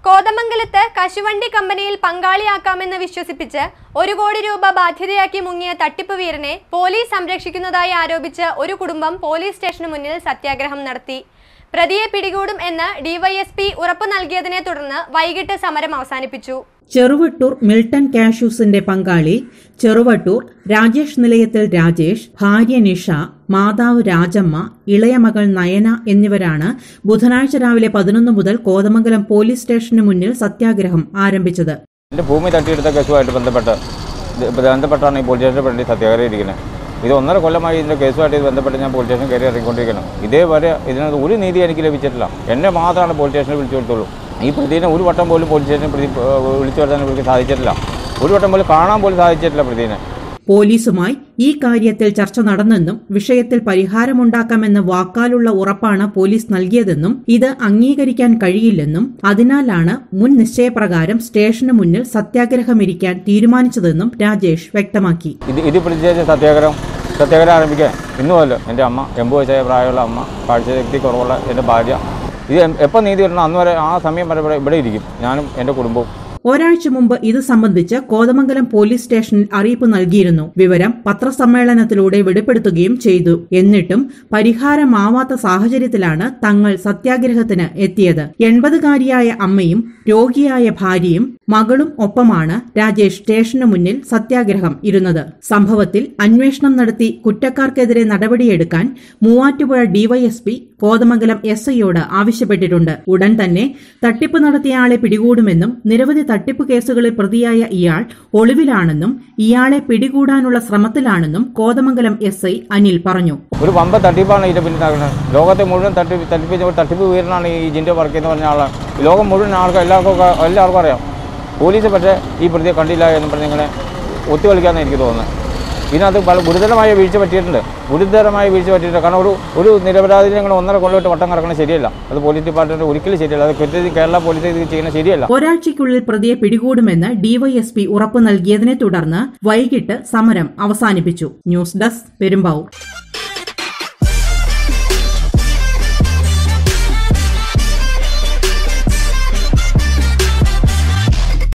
കോതമംഗലത്ത് കശുവണ്ടി കമ്പനിയിൽ പങ്കാളിയാക്കാമെന്ന് വിശ്വസിപ്പിച്ച് ഒരു കോടി രൂപ ബാധ്യതയാക്കി മുങ്ങിയ തട്ടിപ്പ് വീരനെ പോലീസ് സംരക്ഷിക്കുന്നതായി ആരോപിച്ച് ഒരു കുടുംബം പോലീസ് സ്റ്റേഷന് മുന്നിൽ സത്യാഗ്രഹം നടത്തി പ്രതിയെ പിടികൂടും എന്ന് ഡിവൈഎസ്പി ഉറപ്പു നൽകിയതിനെ തുടർന്ന് വൈകിട്ട് സമരം അവസാനിപ്പിച്ചു ചെറുവട്ടൂർ മിൽട്ടൺ കാഷ്യൂസിന്റെ പങ്കാളി ചെറുവട്ടൂർ രാജേഷ് നിലയത്തിൽ രാജേഷ് ഭാര്യ നിഷ മാതാവ് രാജമ്മ ഇളയ മകൾ നയന എന്നിവരാണ് ബുധനാഴ്ച രാവിലെ പതിനൊന്ന് മുതൽ കോതമംഗലം പോലീസ് സ്റ്റേഷന് മുന്നിൽ സത്യാഗ്രഹം ആരംഭിച്ചത് എൻ്റെ ഭൂമി തട്ടിയെടുത്ത കേസുമായിട്ട് ബന്ധപ്പെട്ട് ഇത് ബന്ധപ്പെട്ടാണ് ഈ പോലീസ് സ്റ്റേഷനിൽ വേണ്ടി സത്യാഗ്രഹം ഇരിക്കുന്നത് ഇത് ഒന്നര കൊല്ലമായി ഇതിൻ്റെ കേസുമായിട്ട് ഇത് ബന്ധപ്പെട്ട് ഞാൻ പോലീസ് സ്റ്റേഷൻ കയറി ഇറങ്ങിക്കൊണ്ടിരിക്കണം ഇതേവരെ ഇതിനകത്ത് ഒരു നീതി എനിക്ക് ലഭിച്ചിട്ടില്ല എന്നെ മാത്രമാണ് പോലീസ് സ്റ്റേഷനിൽ വിളിച്ചു കൊടുത്തുള്ളൂ ഈ പ്രതിനെ ഒരു വട്ടം പോലും പോലീസ് സ്റ്റേഷനിൽ പ്രതി ഏഹ് വിളിച്ചു വരുത്താൻ ഇവർക്ക് സാധിച്ചിട്ടില്ല ഒരു വട്ടം പോലും കാണാൻ പോലും സാധിച്ചിട്ടില്ല പ്രതിനെ പോലീസുമായി ഈ കാര്യത്തിൽ ചർച്ച നടന്നെന്നും വിഷയത്തിൽ പരിഹാരമുണ്ടാക്കാമെന്ന് വാക്കാലുള്ള ഉറപ്പാണ് പോലീസ് നൽകിയതെന്നും ഇത് അംഗീകരിക്കാൻ കഴിയില്ലെന്നും അതിനാലാണ് മുൻ നിശ്ചയപ്രകാരം സ്റ്റേഷന് മുന്നിൽ സത്യാഗ്രഹമിരിക്കാൻ തീരുമാനിച്ചതെന്നും രാജേഷ് വ്യക്തമാക്കി ഇത് ഇത് പ്രതിഷേധിച്ച സത്യാഗ്രഹം സത്യാഗ്രഹം ആരംഭിക്കാൻ ഇന്നുമല്ല എൻ്റെ അമ്മ എൺപത് വയസ്സായ പ്രായമുള്ള അമ്മ കാഴ്ചശക്തി കുറവുള്ള എൻ്റെ ഭാര്യ ഇത് എപ്പോൾ നീതി വരണം അന്ന് വരെ ആ സമയം വരെ ഇവിടെ- ഇവിടെ ഇരിക്കും ഞാനും എൻ്റെ കുടുംബവും ഒരാഴ്ച മുമ്പ് ഇത് സംബന്ധിച്ച് കോതമംഗലം പോലീസ് സ്റ്റേഷനിൽ അറിയിപ്പ് നൽകിയിരുന്നു വിവരം പത്രസമ്മേളനത്തിലൂടെ വെളിപ്പെടുത്തുകയും ചെയ്തു എന്നിട്ടും പരിഹാരമാവാത്ത സാഹചര്യത്തിലാണ് തങ്ങൾ സത്യാഗ്രഹത്തിന് എത്തിയത് എൺപതുകാരിയായ അമ്മയും രോഗിയായ ഭാര്യയും മകളും ഒപ്പമാണ് രാജേഷ് സ്റ്റേഷന് മുന്നിൽ സത്യാഗ്രഹം ഇരുന്നത് സംഭവത്തിൽ അന്വേഷണം നടത്തി കുറ്റക്കാർക്കെതിരെ നടപടിയെടുക്കാൻ മൂവാറ്റുപുഴ ഡിവൈഎസ്പി കോതമംഗലം എസ് ഐയോട് ആവശ്യപ്പെട്ടിട്ടുണ്ട് ഉടൻ തന്നെ തട്ടിപ്പ് നടത്തിയ ആളെ പിടികൂടുമെന്നും നിരവധി തട്ടിപ്പ് കേസുകളിൽ പ്രതിയായ ഇയാൾ ഒളിവിലാണെന്നും ഇയാളെ പിടികൂടാനുള്ള ശ്രമത്തിലാണെന്നും കോതമംഗലം എസ് ഐ അനിൽ പറഞ്ഞു ഒരു വമ്പ തട്ടിപ്പാണ് ഇതിന്റെ പിന്നിൽ നടക്കുന്നത് ലോകത്തെ മുഴുവൻ തട്ടിപ്പ് തട്ടിപ്പിച്ച ഒരു തട്ടിപ്പ് വീരനാണ് ഈ ജിൻ്റെ വർക്ക് എന്ന് പറഞ്ഞ ആളാണ് ഈ ലോകം മുഴുവൻ ആൾക്കാർ എല്ലാവർക്കും ഒക്കെ- എല്ലാവർക്കും അറിയാം പോലീസ് പക്ഷേ ഈ പ്രതിയെ കണ്ടില്ല എന്ന് പറഞ്ഞ് ഇങ്ങനെ ഒത്തുകളിക്കാമെന്ന് എനിക്ക് തോന്നുന്നത് ഇതിനകത്ത് പല ഗുരുതരമായ വീഴ്ച പറ്റിയിട്ടുണ്ട് ഗുരുതരമായ വീഴ്ച പറ്റിയിട്ടുണ്ട് കാരണം ഒരു ഒരു നിരപരാധിനെ നിങ്ങൾ ഒന്നര കൊല്ലമായിട്ട് വട്ടം കറക്കുന്നത് ശരിയല്ല അത് പോലീസ് ഡിപ്പാർട്ട്മെന്റ് ഒരിക്കലും ശരിയല്ല അത് കൃത്യത്തിൽ കേരള പോലീസ് ഇത് ചെയ്യുന്നത് ശരിയല്ല ഒരാഴ്ചയ്ക്കുള്ളിൽ പ്രതിയെ പിടികൂടുമെന്ന് ഡിവൈഎസ്പി ഉറപ്പു നൽകിയതിനെ തുടർന്ന് വൈകിട്ട് സമരം അവസാനിപ്പിച്ചു ന്യൂസ് ഡെസ്ക് പെരുമ്പാവൂർ